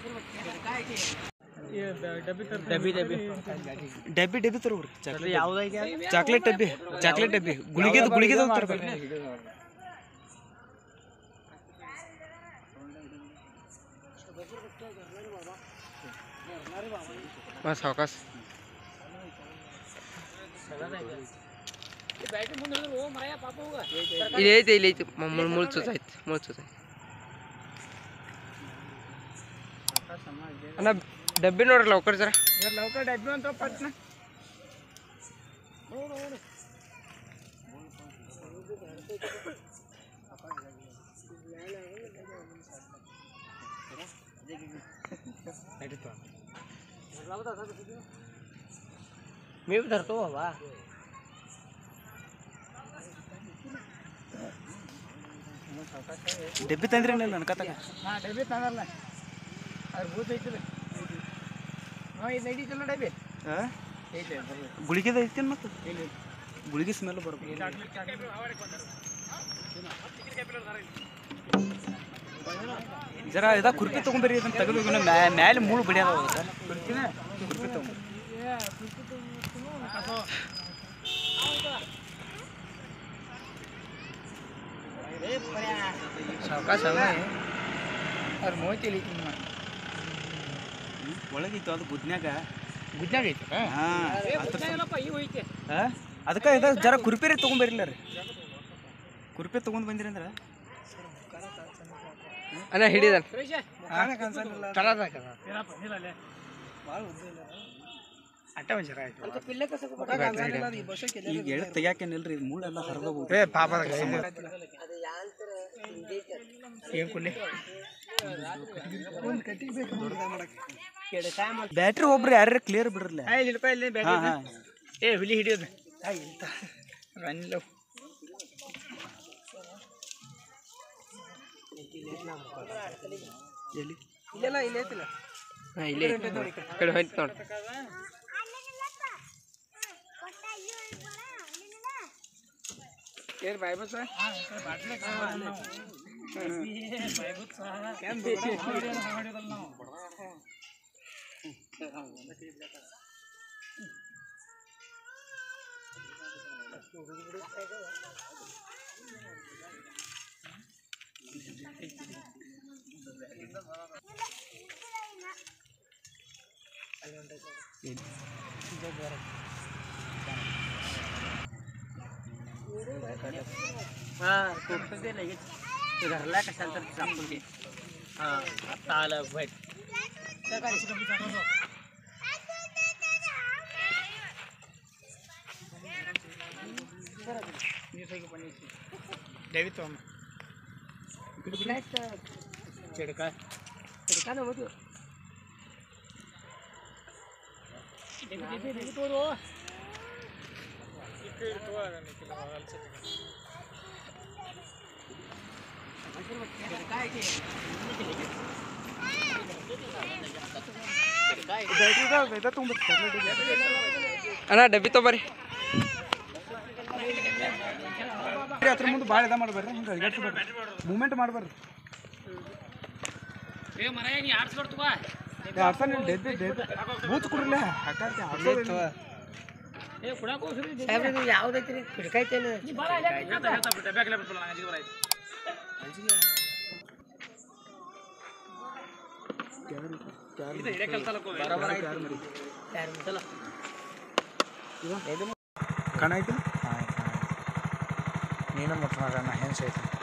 ಡಬ್ಬಿ ಡಬ್ಬಿ ಡಬ್ಬಿ ಡಬ್ಬಿ ತರೋಬ್ರಿ ಚಾಕ್ಲೇಟ್ ಯಾವ್ದಾಗ್ಯ ಚಾಕ್ಲೇಟ್ ಡಬ್ಬಿ ಚಾಕ್ಲೇಟ್ ಡಬ್ಬಿ ಗುಳಿಗೆದು ಗುಳಿಗೆದು ತರ್ಬೇಕು ಬಸ್ ಸಾವಕಾಶ ಇಲ್ಲಿ ಐತೆ ಇಲ್ಲಿ ಐತಿ ಮುಳ್ ಮುಳ್ ಚುಚ್ಚೈತಿ ಮುಳ್ ಚುಚ್ಚೈತಿ ಅಣ್ಣ ಡಬ್ಬಿ ನೋಡ್ರಿ ಲೌಕರ್ ಜರ ಲೌಕರ್ ಡಬ್ಬಿ ಅಂತ ಪಟ್ನ मी भी धरतो बाबा ಡಬ್ಬಿ ತಂದ್ರಿ ನನ್ನ ಕತ್ತಾಗ ಹಾಂ ಡಬ್ಬಿ ತಂದಲ್ಲ ಅದ್ರ ಭೂತ ಐತಿಲ್ಲ ಹಾಂ ಇದು ನಡೀತಿಲ್ಲ ಡಬ್ಬಿ ಐತೆ ಗುಳಿಗೆದ ಐತೇನು ಮತ್ತೆ ಗುಳಿಗೆ ಸ್ಮೆಲ್ ಬರ್ಬೇಕು ಜರ ಇದ ಕುರ್ಪಿ ತಗೊಂಬರ್ರಿ ಇದನ್ನ ತೆಗೆದು ಇವ್ನ ಮ್ಯಾ- ಮ್ಯಾಲೆ ಮೂಳು ಬಡಿಯದ ಕುರ್ಪಿನ ಕುರ್ಪಿ ತಗೊಂಬರ್ರಿ ಸಾವಕಾಶ ಅದ್ರ ಮೂವತ್ತು ಇಲ್ಲಿ ಐತಿ ಒಳಗಿತ್ತು ಅದು ಗುದ್ನ್ಯಾಗ ಗುಜ್ಜಾಗ ಐತಿ ಹಾ ಅದಕ್ಕೆ ಇದ ಜರ ಕುರ್ಪಿ ರೀ ತಗೊಂಬರಿಲ್ಲ ರೀ ಕುರ್ಪಿ ತಗೊಂಡ್ ಬಂದಿರಿ ಅಂದ್ರೆ ಅಣ್ಣ ಹಿಡಿದ ಅಟ್ಟ ಒಂಚೂರು ಆಯ್ತು ಈಗ ಎಳೆ ತೆಗ್ಯಾಕೇನಿಲ್ರಿ ಇದು ಮುಳ್ಳೆಲ್ಲ ಹರಿದ ಏ ಪಾಪದ ಏನ್ ಕುಲ್ಲಿ ಬ್ಯಾಟ್ರಿ ಒಬ್ರು ಯಾರ್ಯಾರ ಕ್ಲಿಯರ್ ಬಿಡ್ರಲ್ಲ ಐದು ರೂಪಾಯಿ ಇಲ್ಲಿ ಹಾ ಬ್ಯಾಗ್ ಹಾ ಏ ಹುಲಿ ಹಿಡಿಯೋದು ಇಂತ ರನ್ನಿಲ್ಲ ಎಲ್ಲಿ ಇಲ್ಲೆಲ್ಲ ಇಲ್ಲಿ ಐತಿಲ್ಲ ಹಾಂ ಇಲ್ಲಿ ಐತಿ. ಈ ಕಡೆ ಹೋಯ್ತು ನೋಡಿ ಏನ್ ಬಾಯ್ ಬಸ್ हां कुठं ते लगेच ते घरला कशाला तर चापून ते हां आता आलं वाईट ಡೇವಿ ತಗೊಂಬ ಚಿಡ್ಕ ಚಿಡ್ಕ ನಮ್ಮದು ಬ್ಯಾಟ್ರಿ ಇದ ತಗೊಂಬರ್ರಿ ಅಣ್ಣ ಡಬ್ಬಿ ತೊಗೊಬರ್ರಿ ಅದ್ರ ಮುಂದೆ ಭಾಳ ಇದ ಮಾಡ್ಬೇಡ್ರಿ ಹಿಂಗೆ ಅಡ್ಗಾಡ್ಸ್ಬೇಡ್ರಿ ಮೂಮೆಂಟ್ ಮಾಡ್ಬೇಡ್ರಿ ಆಡ್ಸನ್ ಡೆಬ್ಬಿ ಡೆಬ್ಬಿ ಬೂತ್ ಕೊಡ್ರಲ್ಲ ಹಾಕಾಡ್ತಿ ಆಡ್ಸೋದು ಯಾವ್ದೈತ್ರಿ ಹಿಡ್ಕೈತೇನು ಕಣ ಐತಿ ನೀನು ಮುಟ್ಟ ಹೆಂಗೆ ಸೈತಿ